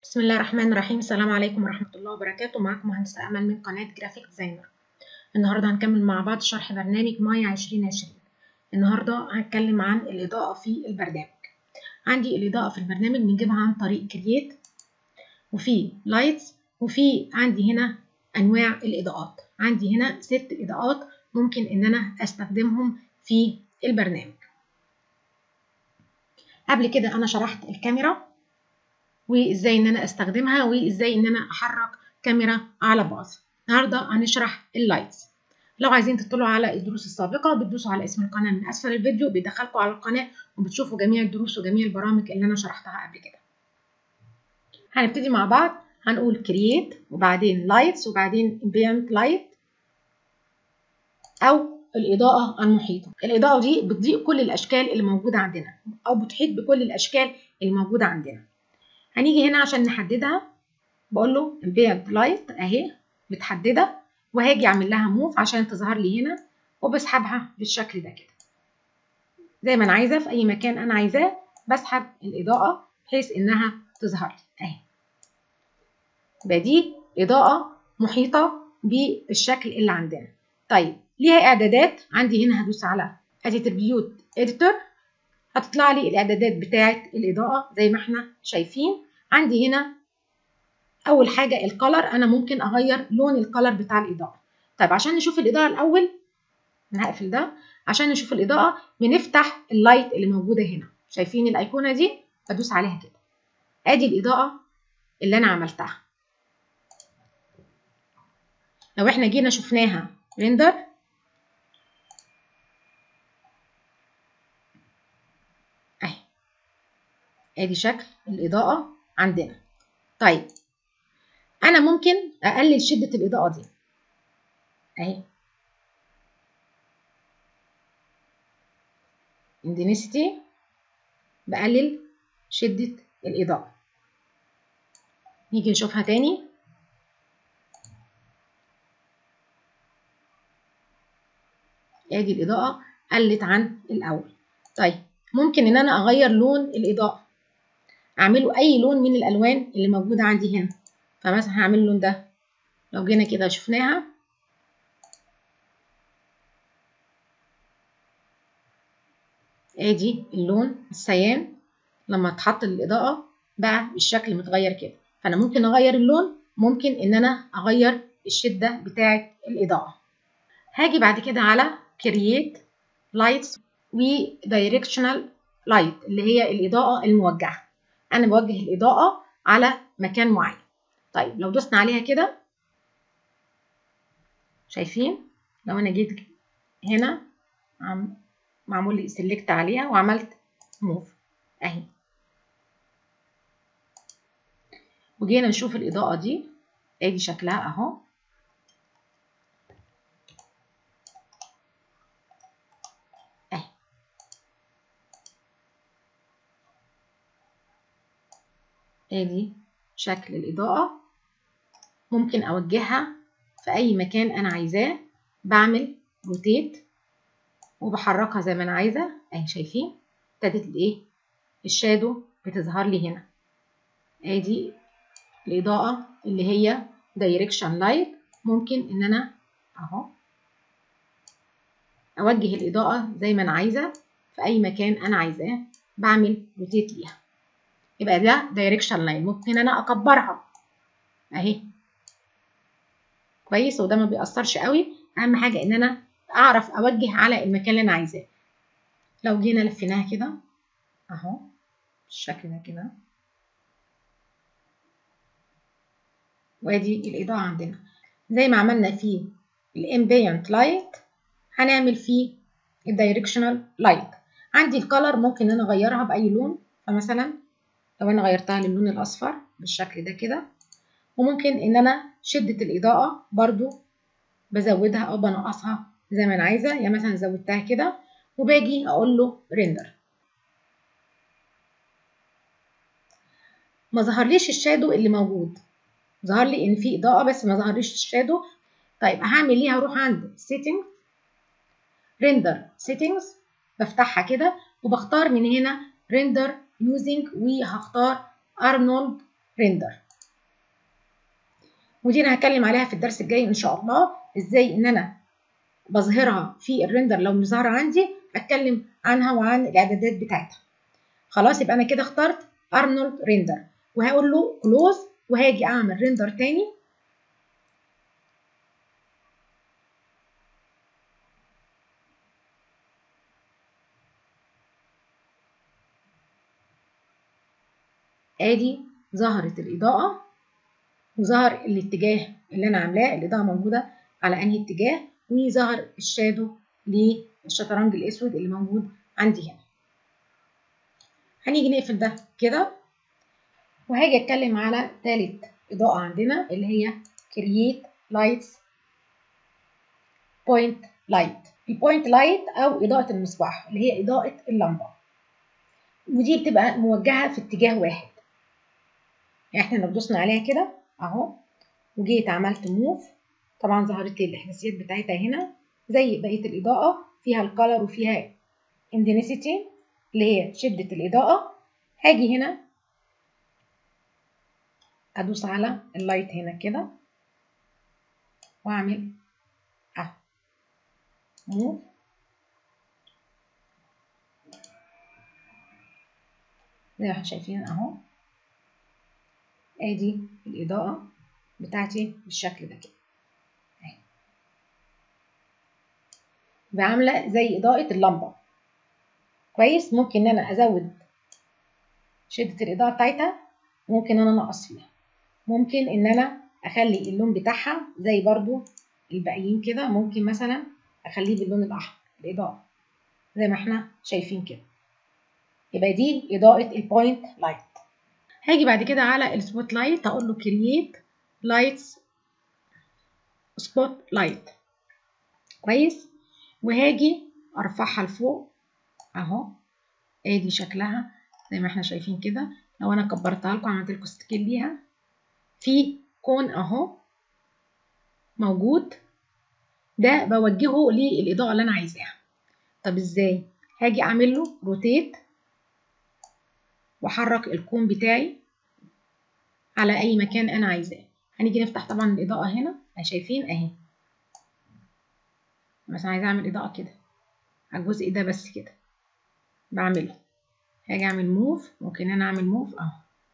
بسم الله الرحمن الرحيم السلام عليكم ورحمة الله وبركاته معكم مهندسة أمل من قناة جرافيك ديزاينر النهاردة هنكمل مع بعض شرح برنامج مايا 2020 النهاردة هنتكلم عن الإضاءة في البرنامج عندي الإضاءة في البرنامج بنجيبها عن طريق كرييت وفي لايتس وفي عندي هنا أنواع الإضاءات عندي هنا ست إضاءات ممكن إن أنا أستخدمهم في البرنامج قبل كده أنا شرحت الكاميرا وازاي ان انا استخدمها وازاي ان انا احرك كاميرا على باص النهارده هنشرح اللايتس لو عايزين تطلعوا على الدروس السابقه بتدوسوا على اسم القناه من اسفل الفيديو بيدخلكم على القناه وبتشوفوا جميع الدروس وجميع البرامج اللي انا شرحتها قبل كده هنبتدي مع بعض هنقول كرييت وبعدين لايتس وبعدين امبيانت لايت او الاضاءه المحيطه الاضاءه دي بتضيء كل الاشكال اللي موجوده عندنا او بتحيط بكل الاشكال اللي موجوده عندنا هنيجي هنا عشان نحددها بقول له ambient لايت اهي متحدده وهاجي اعمل لها موف عشان تظهر لي هنا وبسحبها بالشكل ده كده زي ما انا عايزه في اي مكان انا عايزاه بسحب الاضاءه بحيث انها تظهر لي اهي يبقى دي اضاءه محيطه بالشكل اللي عندنا طيب ليها اعدادات عندي هنا هدوس على اتريبيوت اديتور هتطلع لي الاعدادات بتاعه الاضاءه زي ما احنا شايفين عندي هنا اول حاجه الكلر انا ممكن اغير لون الكلر بتاع الاضاءه طيب عشان نشوف الاضاءه الاول انا هقفل ده عشان نشوف الاضاءه بنفتح اللايت اللي موجوده هنا شايفين الايقونه دي بدوس عليها كده ادي الاضاءه اللي انا عملتها لو احنا جينا شفناها ريندر اهي ادي شكل الاضاءه عندنا طيب انا ممكن اقلل شده الاضاءه دي اهي intensity بقلل شده الاضاءه نيجي نشوفها تاني ادي الاضاءه قلت عن الاول طيب ممكن ان انا اغير لون الاضاءه اعمله اي لون من الالوان اللي موجوده عندي هنا فمثلا هعمل اللون ده لو جينا كده شفناها ادي اللون السيان لما اتحط الاضاءه بقى بالشكل متغير كده فانا ممكن اغير اللون ممكن ان انا اغير الشده بتاعه الاضاءه هاجي بعد كده على create lights و directional light اللي هي الاضاءه الموجهه انا بوجه الاضاءه على مكان معين طيب لو دوسنا عليها كده شايفين لو انا جيت هنا عم معمول لي سيلكت عليها وعملت موف اهي وجينا نشوف الاضاءه دي ادي شكلها اهو اهي ادي شكل الاضاءه ممكن اوجهها في اي مكان انا عايزاه بعمل روتيت وبحركها زي ما انا عايزه اهي شايفين ابتدت الايه الشادو بتظهر لي هنا ادي الاضاءه اللي هي دايركشن لايت ممكن ان انا اهو اوجه الاضاءه زي ما انا عايزه في اي مكان انا عايزاه بعمل روتيت ليها يبقى ده دايركشن لاين ممكن انا اكبرها اهي كويس وده ما بيأثرش قوي اهم حاجه ان انا اعرف اوجه على المكان اللي انا عايزاه لو جينا لفيناها كده اهو بالشكل ده كده وادي الاضاءه عندنا زي ما عملنا في الامبيانت لايت هنعمل فيه الدايركشنال لايت عندي الكالر ممكن ان انا اغيرها باي لون فمثلا لو انا غيرتها للون الاصفر بالشكل ده كده وممكن ان انا شدة الاضاءة برضو بزودها او بنقصها زي ما انا عايزة يعني مثلا زودتها كده وباجي اقول له ريندر ما ظهرليش الشادو اللي موجود ظهر لي ان في اضاءة بس ما ظهرليش الشادو طيب هعمل ايه هروح عند سيتنج ريندر سيتنجز بفتحها كده وبختار من هنا ريندر يوزنج وهختار ارنولد ريندر ودي انا هتكلم عليها في الدرس الجاي ان شاء الله ازاي ان انا بظهرها في الريندر لو مش ظاهره عندي اتكلم عنها وعن الاعدادات بتاعتها خلاص يبقى انا كده اخترت ارنولد ريندر وهقول له كلوز وهاجي اعمل ريندر تاني ادي ظهرت الاضاءه وظهر الاتجاه اللي انا عاملاه الاضاءه موجوده على انهي اتجاه وظهر الشادو للشطرنج الاسود اللي موجود عندي هنا هنيجي نقفل ده كده وهاجي اتكلم على ثالث اضاءه عندنا اللي هي create lights point light البوينت لايت او اضاءه المصباح اللي هي اضاءه اللمبه ودي بتبقى موجهه في اتجاه واحد يعني احنا لو دوسنا عليها كده اهو وجيت عملت موف طبعا ظهرت لي الاحداثيات بتاعتها هنا زي بقيه الاضاءه فيها الكالر وفيها intensity اللي هي شده الاضاءه هاجي هنا ادوس على اللايت هنا كده واعمل اهو موف زي ما احنا شايفين اهو ادي الاضاءه بتاعتي بالشكل ده كده اهي بعمله زي اضاءه اللمبه كويس ممكن ان انا ازود شده الاضاءه بتاعتها ممكن ان انا انقص فيها ممكن ان انا اخلي اللون بتاعها زي برضو الباقيين كده ممكن مثلا اخليه باللون الاحمر الاضاءه زي ما احنا شايفين كده يبقى دي اضاءه البوينت لايت هاجي بعد كده على السبوت لايت هقول له كرييت لايتس سبوت لايت كويس وهاجي ارفعها لفوق اهو ادي شكلها زي ما احنا شايفين كده لو انا كبرتها لكم عملت لكم سكيل ليها في كون اهو موجود ده بوجهه للاضاءه اللي انا عايزاها طب ازاي هاجي اعمل له روتيت واحرك الكون بتاعي على اي مكان انا عايزاه هنيجي نفتح طبعا الاضاءه هنا شايفين اهي مثلا عايزه اعمل اضاءه كده على الجزء ده بس كده بعمله هاجي اعمل موف ممكن انا اعمل موف اهو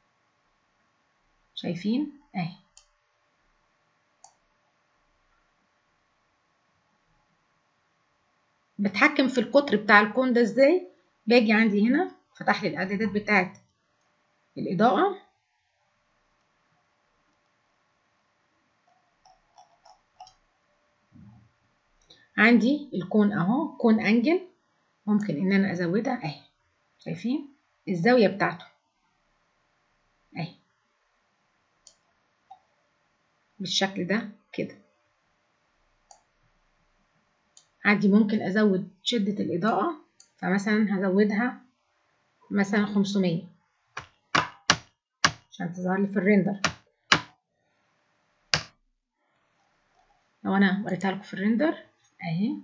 شايفين اهي بتحكم في القطر بتاع الكون ده ازاي باجي عندي هنا فتح لي الاعدادات بتاعت الاضاءه عندي الكون اهو كون انجل ممكن ان انا ازودها اهي شايفين الزاويه بتاعته اهي بالشكل ده كده عندي ممكن ازود شده الاضاءه فمثلا هزودها مثلا 500 عشان تظهر لي في الريندر لو انا وريتها لكم في الريندر اهي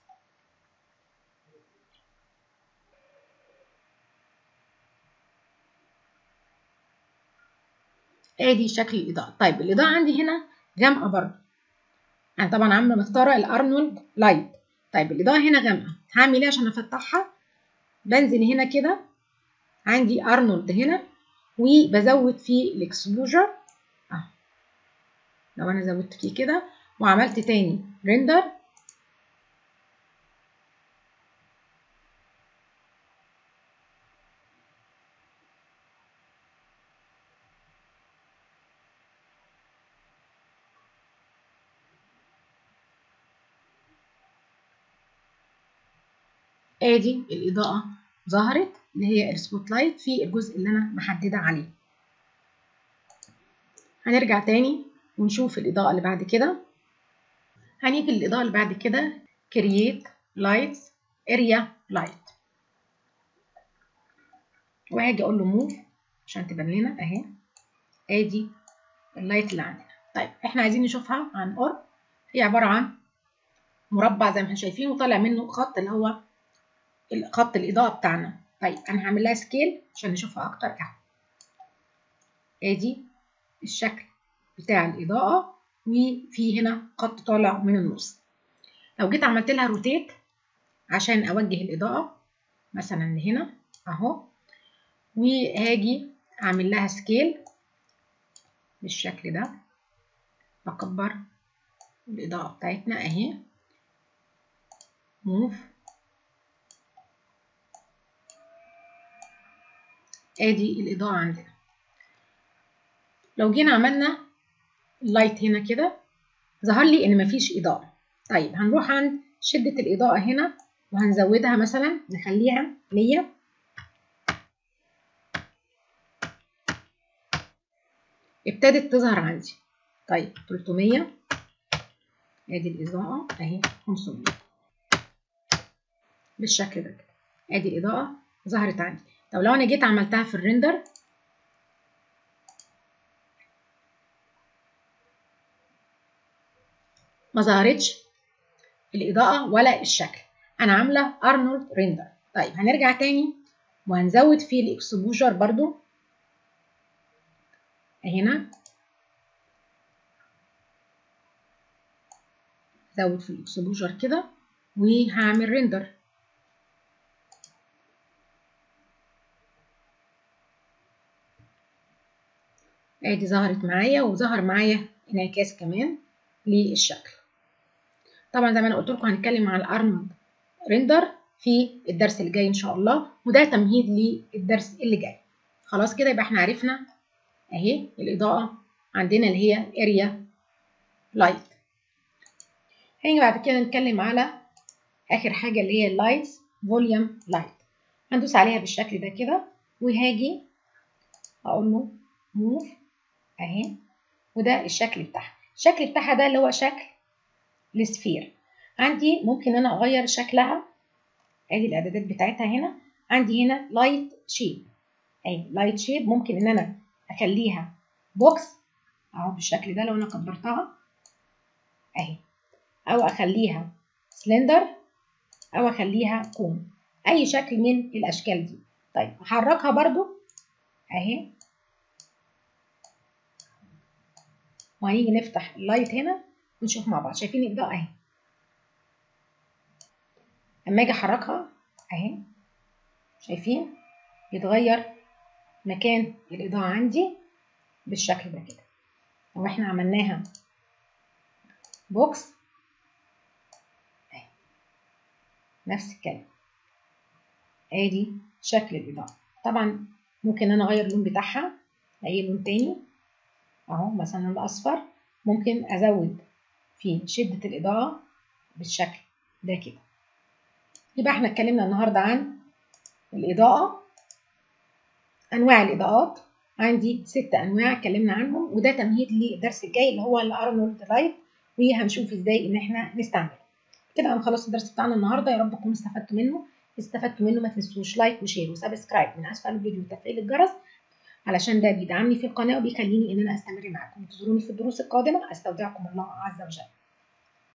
ادي شكل الاضاءه طيب الاضاءه عندي هنا غامقه برضه انا طبعا عامله مختاره الارنولد لايت طيب الاضاءه هنا غامقه هعمل ايه عشان افتحها بنزل هنا كده عندي ارنولد هنا وبزود فيه الاكسبوجر اهو لو انا زودت فيه كده وعملت تاني ريندر ادي الاضاءه ظهرت اللي هي السبوت لايت في الجزء اللي انا محدده عليه هنرجع تاني ونشوف الاضاءه اللي بعد كده هنيجي للاضاءه اللي بعد كده create lights area light وهاجي اقول له move عشان تبان لنا اهي ادي اللايت اللي عندنا طيب احنا عايزين نشوفها عن قرب هي عباره عن مربع زي ما احنا شايفين وطالع منه خط اللي هو خط الإضاءة بتاعنا طيب أنا هعمل لها سكيل عشان نشوفها أكتر أهو أدي الشكل بتاع الإضاءة وفي هنا خط طالع من النص لو جيت عملت لها روتيت عشان أوجه الإضاءة مثلا هنا أهو وهاجي أعمل لها سكيل بالشكل ده بكبر الإضاءة بتاعتنا أهي موف ادي الإضاءة عندنا لو جينا عملنا اللايت هنا كده ظهر لي ان مفيش إضاءة طيب هنروح عند شدة الإضاءة هنا وهنزودها مثلا نخليها 100 ابتدت تظهر عندي طيب 300 ادي الإضاءة اهي 500 بالشكل ده كده ادي الإضاءة ظهرت عندي طب لو انا جيت عملتها في الريندر ما ظهرتش الإضاءة ولا الشكل أنا عاملة أرنولد ريندر طيب هنرجع تاني وهنزود في الإكسبوجر برضو هنا زود في الإكسبوجر كده وهعمل ريندر ادي ظهرت معايا وظهر معايا انعكاس كمان للشكل طبعا زي ما انا قلت لكم هنتكلم عن الارنولد ريندر في الدرس اللي جاي ان شاء الله وده تمهيد للدرس اللي جاي خلاص كده يبقى احنا عرفنا اهي الاضاءه عندنا اللي هي اريا لايت هنيجي بعد كده نتكلم على اخر حاجه اللي هي اللايتس فوليوم لايت هندوس عليها بالشكل ده كده وهاجي اقول له موف اهي وده الشكل بتاعها الشكل بتاعها ده اللي هو شكل السفير عندي ممكن انا اغير شكلها ادي الاعدادات بتاعتها هنا عندي هنا لايت شيب اهي لايت شيب ممكن ان انا اخليها بوكس اهو بالشكل ده لو انا كبرتها اهي او اخليها سلندر او اخليها كون اي شكل من الاشكال دي طيب احركها برضو اهي وهنيجي نفتح اللايت هنا ونشوف مع بعض شايفين الاضاءه اهي اما اجي احركها اهي شايفين يتغير مكان الاضاءه عندي بالشكل ده كده لو احنا عملناها بوكس اهي نفس الكلام ادي شكل الاضاءه طبعا ممكن انا اغير اللون بتاعها اي لون تاني اهو مثلا الاصفر ممكن ازود في شدة الإضاءة بالشكل ده كده يبقى احنا اتكلمنا النهاردة عن الإضاءة أنواع الإضاءات عندي ست أنواع اتكلمنا عنهم وده تمهيد للدرس الجاي اللي هو الأرنولد لايت وهنشوف ازاي إن احنا نستعمله كده هنخلص الدرس بتاعنا النهاردة يا رب تكونوا استفدتوا منه استفدتوا منه ما تنسوش لايك وشير وسبسكرايب من أسفل الفيديو وتفعيل الجرس علشان ده بيدعمني في القناة وبيخليني إن أنا أستمر معاكم انتظروني في الدروس القادمة أستودعكم الله عز وجل